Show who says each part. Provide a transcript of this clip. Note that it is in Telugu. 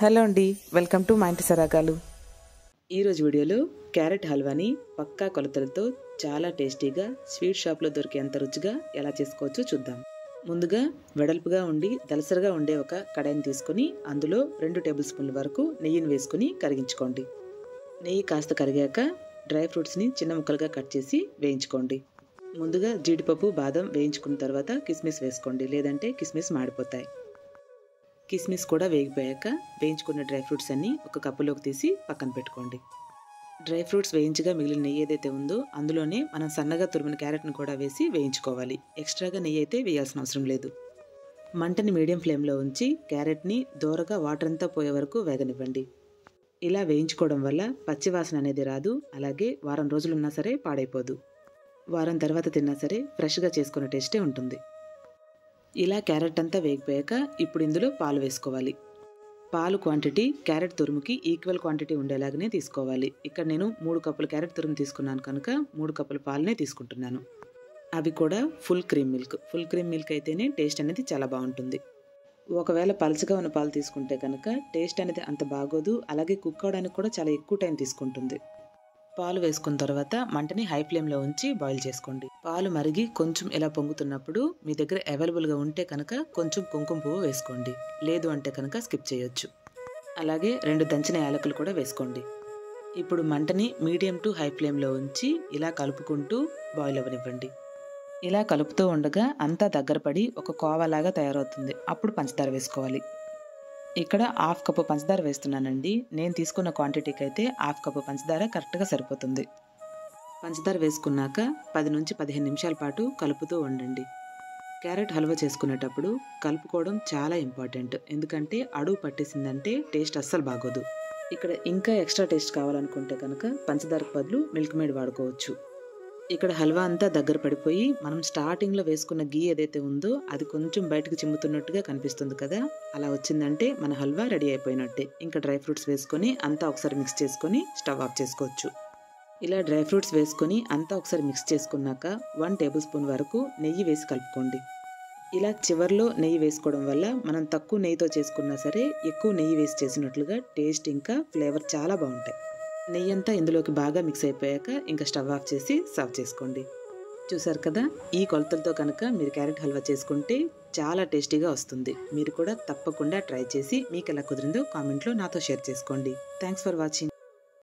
Speaker 1: హలో అండి వెల్కమ్ టు మా ఇంటి సరాగాలు ఈరోజు వీడియోలో క్యారెట్ హల్వాని పక్కా కొలతలతో చాలా టేస్టీగా స్వీట్ షాప్లో దొరికేంత రుచిగా ఎలా చేసుకోవచ్చో చూద్దాం ముందుగా వెడల్పుగా ఉండి దలసరగా ఉండే ఒక కడాయిని తీసుకొని అందులో రెండు టేబుల్ స్పూన్ల వరకు నెయ్యిని వేసుకుని కరిగించుకోండి నెయ్యి కాస్త కరిగాక డ్రై ఫ్రూట్స్ని చిన్న ముక్కలుగా కట్ చేసి వేయించుకోండి ముందుగా జీడిపప్పు బాదం వేయించుకున్న తర్వాత కిస్మిస్ వేసుకోండి లేదంటే కిస్మిస్ మాడిపోతాయి కిస్మిస్ కూడా వేగిపోయాక వేయించుకున్న డ్రై ఫ్రూట్స్ అన్నీ ఒక కప్పులోకి తీసి పక్కన పెట్టుకోండి డ్రై ఫ్రూట్స్ వేయించగా మిగిలిన నెయ్యి ఏదైతే ఉందో అందులోనే మనం సన్నగా తురిమిన క్యారెట్ను కూడా వేసి వేయించుకోవాలి ఎక్స్ట్రాగా నెయ్యి అయితే వేయాల్సిన అవసరం లేదు మంటని మీడియం ఫ్లేమ్లో ఉంచి క్యారెట్ని దోరగా వాటర్ అంతా పోయే వరకు వేగనివ్వండి ఇలా వేయించుకోవడం వల్ల పచ్చివాసన అనేది రాదు అలాగే వారం రోజులు ఉన్నా సరే పాడైపోదు వారం తర్వాత తిన్నా సరే ఫ్రెష్గా చేసుకునే టేస్టే ఉంటుంది ఇలా క్యారెట్ అంతా వేగిపోయాక ఇప్పుడు ఇందులో పాలు వేసుకోవాలి పాలు క్వాంటిటీ క్యారెట్ తురుముకి ఈక్వల్ క్వాంటిటీ ఉండేలాగానే తీసుకోవాలి ఇక్కడ నేను మూడు కప్పుల క్యారెట్ తురుము తీసుకున్నాను కనుక మూడు కప్పుల పాలనే తీసుకుంటున్నాను అవి కూడా full cream milk full cream milk అయితేనే టేస్ట్ అనేది చాలా బాగుంటుంది ఒకవేళ పలచగా ఉన్న పాలు తీసుకుంటే కనుక టేస్ట్ అనేది అంత బాగోదు అలాగే కుక్ అవడానికి కూడా చాలా ఎక్కువ టైం తీసుకుంటుంది పాలు వేసుకున్న తర్వాత మంటని హై ఫ్లేమ్లో ఉంచి బాయిల్ చేసుకోండి పాలు మరిగి కొంచెం ఇలా పొంగుతున్నప్పుడు మీ దగ్గర అవైలబుల్గా ఉంటే కనుక కొంచెం కుంకుమ పువ్వు వేసుకోండి లేదు అంటే కనుక స్కిప్ చేయొచ్చు అలాగే రెండు దంచిన యాలకులు కూడా వేసుకోండి ఇప్పుడు మంటని మీడియం టు హై ఫ్లేమ్లో ఉంచి ఇలా కలుపుకుంటూ బాయిల్ అవ్వనివ్వండి ఇలా కలుపుతూ ఉండగా అంతా దగ్గర పడి ఒక కోవాలాగా తయారవుతుంది అప్పుడు పంచదార వేసుకోవాలి ఇక్కడ హాఫ్ కప్పు పంచదార వేస్తున్నానండి నేను తీసుకున్న క్వాంటిటీకి అయితే హాఫ్ కప్పు పంచదార కరెక్ట్గా సరిపోతుంది పంచదార వేసుకున్నాక పది నుంచి పదిహేను నిమిషాల పాటు కలుపుతూ ఉండండి క్యారెట్ హల్వా చేసుకునేటప్పుడు కలుపుకోవడం చాలా ఇంపార్టెంట్ ఎందుకంటే అడుగు పట్టేసిందంటే టేస్ట్ అస్సలు బాగోదు ఇక్కడ ఇంకా ఎక్స్ట్రా టేస్ట్ కావాలనుకుంటే కనుక పంచదారకు బదులు మిల్క్ మేడ్ వాడుకోవచ్చు ఇక్కడ హల్వా అంతా దగ్గర పడిపోయి మనం స్టార్టింగ్లో వేసుకున్న గీ ఏదైతే ఉందో అది కొంచెం బయటకు చిమ్ముతున్నట్టుగా కనిపిస్తుంది కదా అలా వచ్చిందంటే మన హల్వా రెడీ అయిపోయినట్టే ఇంకా డ్రై ఫ్రూట్స్ వేసుకొని అంతా ఒకసారి మిక్స్ చేసుకొని స్టవ్ ఆఫ్ చేసుకోవచ్చు ఇలా డ్రై ఫ్రూట్స్ వేసుకొని అంతా ఒకసారి మిక్స్ చేసుకున్నాక వన్ టేబుల్ స్పూన్ వరకు నెయ్యి వేసి కలుపుకోండి ఇలా చివర్లో నెయ్యి వేసుకోవడం వల్ల మనం తక్కువ నెయ్యితో చేసుకున్నా సరే ఎక్కువ నెయ్యి వేసి చేసినట్లుగా టేస్ట్ ఇంకా ఫ్లేవర్ చాలా బాగుంటాయి నెయ్యి అంతా ఇందులోకి బాగా మిక్స్ అయిపోయాక ఇంకా స్టవ్ ఆఫ్ చేసి సర్వ్ చేసుకోండి చూసారు కదా ఈ కొలతలతో కనుక మీరు క్యారెట్ హల్వా చేసుకుంటే చాలా టేస్టీగా వస్తుంది మీరు కూడా తప్పకుండా ట్రై చేసి మీకు ఎలా కుదిరిందో కామెంట్లో నాతో షేర్ చేసుకోండి థ్యాంక్స్ ఫర్ వాచింగ్